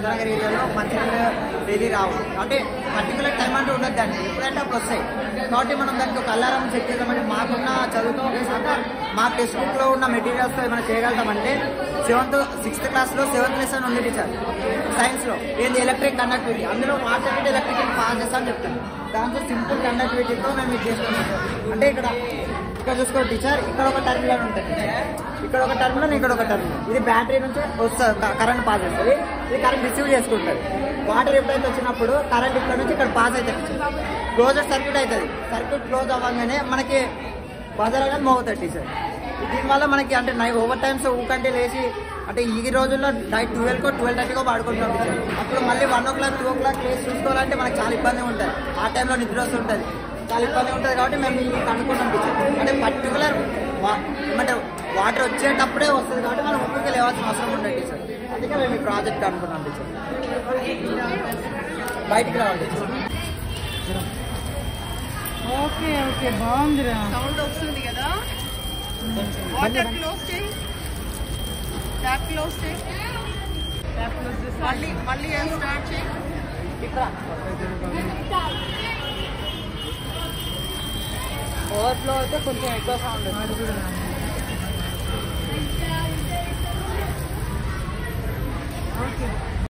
చంద్రనగర్ ఏరియాలో మంచినీళ్ళు డైలీ రావు అంటే పర్టికులర్ టైం అంటూ ఉండదు దానికి ఎప్పుడంటే అప్పుడు వస్తాయి కాబట్టి మనం దానికి ఒక అలారం సెట్ చేద్దామంటే మాకున్న చదువుతో కాక మా టెక్స్ట్ బుక్ లో ఉన్న మెటీరియల్స్ తో ఏమైనా చేయగలుగుతామంటే సెవెంత్ సిక్స్త్ క్లాస్ లో సెవెంత్ లెసన్ ఉంది టీచర్ సైన్స్ లో ఏంది ఎలక్ట్రిక్ కండక్టివిటీ అందులో వాటర్ అండ్ ఎలక్ట్రిక్ పాస్ చేస్తామని చెప్తాను దాంతో సింపుల్ కండక్టివిటీతో మేము ఇది చేసుకుంటాం అంటే ఇక్కడ ఇక్కడ చూసుకో టీచర్ ఇక్కడ ఒక టర్మినల్ ఉంటుంది ఇక్కడ ఒక టర్మినల్ ఇక్కడ ఒక టర్మినల్ ఇది బ్యాటరీ నుంచి వస్తుంది కరెంట్ పాస్ అవుతుంది ఇది కరెంట్ రిసీవ్ చేసుకుంటుంది వాటర్ ఎప్పుడైతే వచ్చినప్పుడు కరెంట్ ఇక్కడ నుంచి ఇక్కడ పాస్ అవుతుంది క్లోజర్ సర్క్యూట్ అవుతుంది సర్క్యూట్ క్లోజ్ అవ్వగానే మనకి బజార్ అనేది మోగుతుంది టీచర్ దీనివల్ల మనకి అంటే నై ఓవర్ టైమ్స్ ఊకంటే లేచి అంటే ఈ రోజుల్లో నైట్ ట్వెల్వ్కో ట్వెల్వ్ థర్టీకో పడుకుంటాం టీచర్ అప్పుడు మళ్ళీ one o'clock two o'clock లేచి చూసుకోవాలంటే మనకి చాలా ఇబ్బంది ఉంటుంది ఆ టైంలో నిద్ర వస్తుంటుంది చాలా ఇబ్బంది ఉంటుంది కాబట్టి మేము ఇది కనుక్కున్నాం టీచర్ అంటే పర్టికులర్ అంటే వాటర్ వచ్చేటప్పుడే వస్తుంది కాబట్టి మనం ఊరికి లేవాల్సిన అవసరం ఉండదు టీచర్ అందుకే మేము ఈ ప్రాజెక్ట్ అనుకున్నాం టీచర్ బయటికి రావాలి టీచర్ ఓకే ఓకే బాగుందిరా సౌండ్ వస్తుంది కదా వాటర్ క్లోజ్ చేయి ట్యాప్ క్లోజ్ చేయి మళ్ళీ మళ్ళీ ఏం స్టార్ట్ చేయి ఓవర్ఫ్లో అయితే కొంచెం ఎక్కువ సౌండ్ వస్తుంది ఓకే